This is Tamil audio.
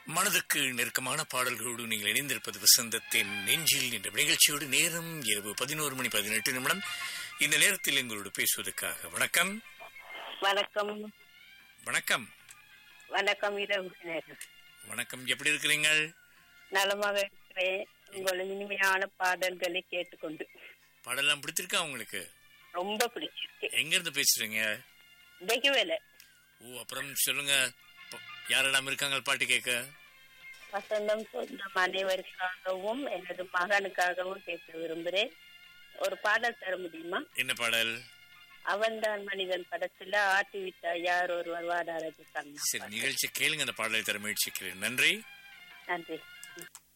மனதுக்கு நெருக்கமான பாடல்களோடு நீங்கள் இணைந்திருப்பது வசந்தத்தின் நெஞ்சில் என்ற நிகழ்ச்சியோடு நேரம் இரவு பதினோரு மணி பதினெட்டு நிமிடம் இந்த நேரத்தில் எங்களோடு பேசுவதற்காக வணக்கம் வணக்கம் வணக்கம் வணக்கம் இரவு நேரம் வணக்கம் எப்படி இருக்கிறீங்க நலமாக இருக்கிறேன் உங்கள் இனிமையான பாடல்களை கேட்டுக்கொண்டு பாடலாம் பிடித்திருக்கா உங்களுக்கு ரொம்ப பிடிச்சிருக்கு எங்க இருந்து பேசுறீங்க இன்றைக்கு வேலை ஓ அப்புறம் சொல்லுங்க ப- யாரெல்லாம் இருக்காங்க பாட்டு கேட்க வசந்தம் சொந்தம் அனைவருக்காகவும் எனது மகனுக்காகவும் கேட்க விரும்புகிறேன் ஒரு பாடல் தர முடியுமா என்ன பாடல் அவன்தான் மனிதன் படத்துல ஆட்டி விட்டா யார் ஒருவர் வாடாரது சரி நிகழ்ச்சி கேளுங்க அந்த பாடலை தர முயற்சிக்கிறேன் நன்றி நன்றி